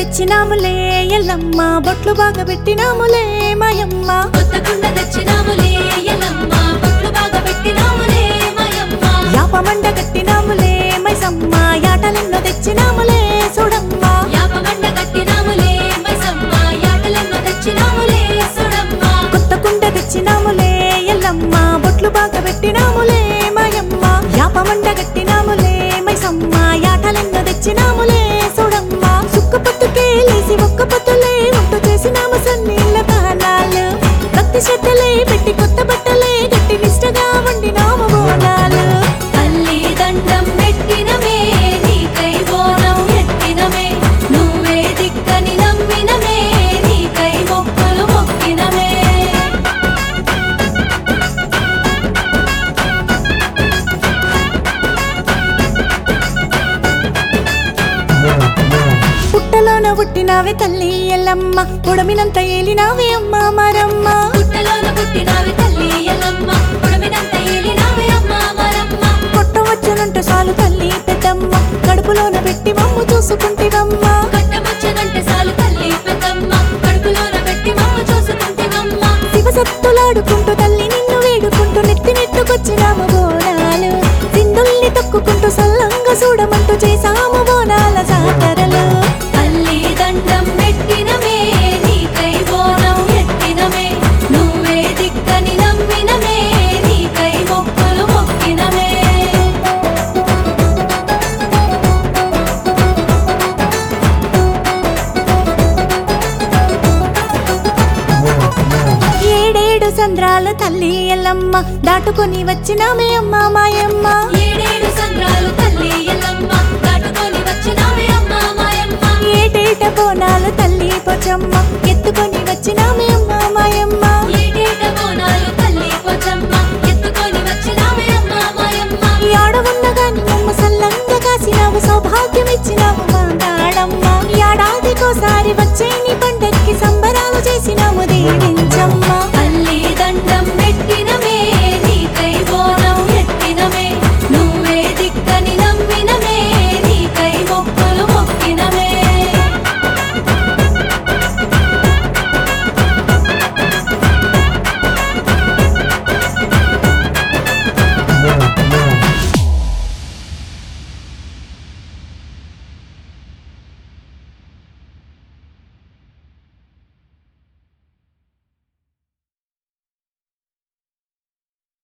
తెచ్చినాములే ఎల్లమ్మ బొట్లు బాగా పెట్టినాములే మాయమ్మ కొత్త కుండ తెచ్చినాములే ఎల్లమ్మ బొట్లు బాగా పెట్టినాములే మాయమ్మ యాపమండ కట్టినాములే మైసమ్మ యాటలెన్నో తెచ్చినాములే చూడమ్మ యాపమండ కట్టినాములే మైసమ్మ యాటలెన్నో తెచ్చినాములే సుడమ్మ కొత్త కుండ తెచ్చినాములే ఎల్లమ్మ బొట్లు బాగా పెట్టినాములే మాయమ్మ యాపమండ కట్టినాములే మైసమ్మ యాటలెన్నో తెచ్చినాములే చూడమ్మ సుక్క పట్టుకేలేసి ఒక్క పట్టులే వంట చేసినాము సన్నీళ్ళ బాణాలు భక్తి శ్రద్ధలే పెట్టి కొత్త బట్టలే గట్టి నిష్టగా వండినాము బోనాలు తల్లి దండం పెట్టినమే నీకై బోనం ఎత్తినమే నువ్వే దిక్కని నమ్మినమే నీకై మొక్కులు మొక్కినమే పుట్టలోన పుట్టినావే తల్లి ఎల్లమ్మ పొడమినంత ఏలినావే అమ్మ మరమ్మ పుట్టలోన పుట్టినావి తల్లి ఎల్లమ్మ పొడమినంత ఏలినావే అమ్మ మరమ్మ కొట్టవచ్చునంటే చాలు తల్లి పెద్దమ్మ కడుపులోన పెట్టి మమ్ము చూసుకుంటివమ్మ కట్టమొచ్చనంటే చాలు తల్లి పెద్దమ్మ కడుపులోన పెట్టి మమ్మ చూసుకుంటేవమ్మ శివసత్తులాడుకుంటూ తల్లి నిన్ను వేడుకుంటూ నెత్తి నెట్టుకొచ్చినాము బోనాలు సింధుల్ని తొక్కుకుంటూ సల్లంగా చూడమంటూ చేసాము బోనాల జాతరలు తల్లి దండం పెట్టినమే నీకై బోనం ఎత్తినమే నువ్వే దిక్కని నమ్మినమే నీకై మొక్కులు మొక్కినమే ఏడేడు సంద్రాలు తల్లి ఎల్లమ్మ దాటుకొని వచ్చినామే అమ్మ మాయమ్మ ఏడేడు సంద్రాలు తల్లి ఎల్లమ్మ దాటుకొని వచ్చినావే అమ్మ మాయమ్మ ఏటేట బోనాలు తల్లి పొచమ్మ ఎత్తుకొని వచ్చినామే అమ్మ మాయమ్మ ఏడేట బోనాలు తల్లి పోచమ్మ ఎత్తుకొని వచ్చినావే అమ్మ మాయమ్మ ఈ ఆడవున్నగాని మమ్మ సల్లంగా కాసినావు సౌభాగ్యం ఇచ్చినావు మాంగాడమ్మ ఈ ఏడాదికోసారి వచ్చే నీ పండగ